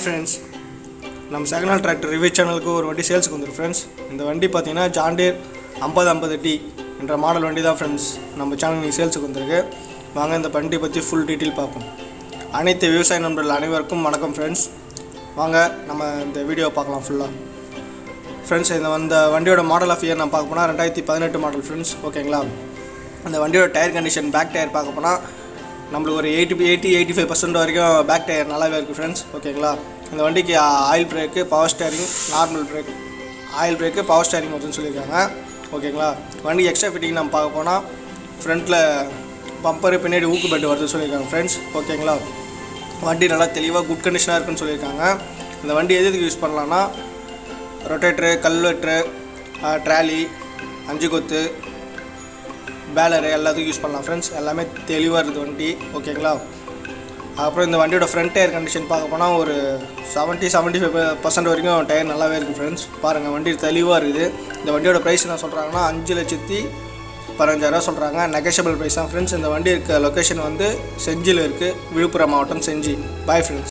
friends நம்ம second hand tractor review சேனலுக்கு ஒரு வண்டி சேல்ஸுக்கு வந்துருக்கு ஃப்ரெண்ட்ஸ் இந்த வண்டி பார்த்தீங்கன்னா ஜாண்டேர் ஐம்பது ஐம்பது டி என்ற மாடல் வண்டி தான் ஃப்ரெண்ட்ஸ் நம்ம சேனல் நீங்கள் சேல்ஸுக்கு வந்திருக்கு வாங்க இந்த வண்டி பற்றி ஃபுல் டீட்டெயில் பார்ப்போம் அனைத்து விவசாய நண்பர்கள் அனைவருக்கும் வணக்கம் ஃப்ரெண்ட்ஸ் வாங்க நம்ம இந்த வீடியோ பார்க்கலாம் ஃபுல்லாக ஃப்ரெண்ட்ஸ் இந்த வந்த வண்டியோட மாடல் ஆஃப் இயர் நான் பார்க்க போனால் ரெண்டாயிரத்தி பதினெட்டு மாடல் ஃப்ரெண்ட்ஸ் ஓகேங்களா அந்த வண்டியோட டயர் கண்டிஷன் பேக் டயர் பார்க்க போனால் நம்மளுக்கு ஒரு eighty eighty eighty five percent வரைக்கும் பேக் டயர் நல்லாவே இருக்குது ஃப்ரெண்ட்ஸ் ஓகேங்களா இந்த வண்டிக்கு oil brake power steering normal brake oil brake power steering வருதுன்னு சொல்லியிருக்காங்க ஓகேங்களா வண்டி எக்ஸ்ட்ரா ஃபிட்டிங் நம்ம பார்க்க போனால் ஃப்ரண்ட்டில் பம்பரு பின்னாடி ஊக்கு பெட்டு வருதுன்னு சொல்லியிருக்காங்க ஃப்ரெண்ட்ஸ் ஓகேங்களா வண்டி நல்லா தெளிவாக குட் கண்டிஷனாக இருக்குன்னு சொல்லியிருக்காங்க இந்த வண்டி எது எதுக்கு யூஸ் பண்ணலான்னா ரொட்டேட்ரு கல்வெட்ரு ட்ராலி அஞ்சு கொத்து பேலரு எல்லாத்துக்கும் யூஸ் பண்ணலாம் ஃப்ரெண்ட்ஸ் எல்லாமே தெளிவாக இருக்குது வண்டி ஓகேங்களா அப்புறம் இந்த வண்டியோட ஃப்ரண்ட் டயர் கண்டிஷன் பார்க்க போனால் ஒரு செவன்ட்டி செவன்ட்டி ஃபைவ் பர்சன்ட் வரைக்கும் டயர் நல்லாவே இருக்குது ஃப்ரெண்ட்ஸ் பாருங்கள் வண்டி தெளிவாக இருக்குது இந்த வண்டியோட ப்ரைஸ் என்ன சொல்கிறாங்கன்னா அஞ்சு லட்சத்தி பதினஞ்சாயிரரூவா சொல்கிறாங்க நெகஷியபிள் ப்ரைஸ் தான் ஃப்ரெண்ட்ஸ் இந்த வண்டி இருக்க லொக்கேஷன் வந்து செஞ்சியில் இருக்குது விழுப்புரம் மாவட்டம் செஞ்சி பாய் ஃப்ரெண்ட்ஸ்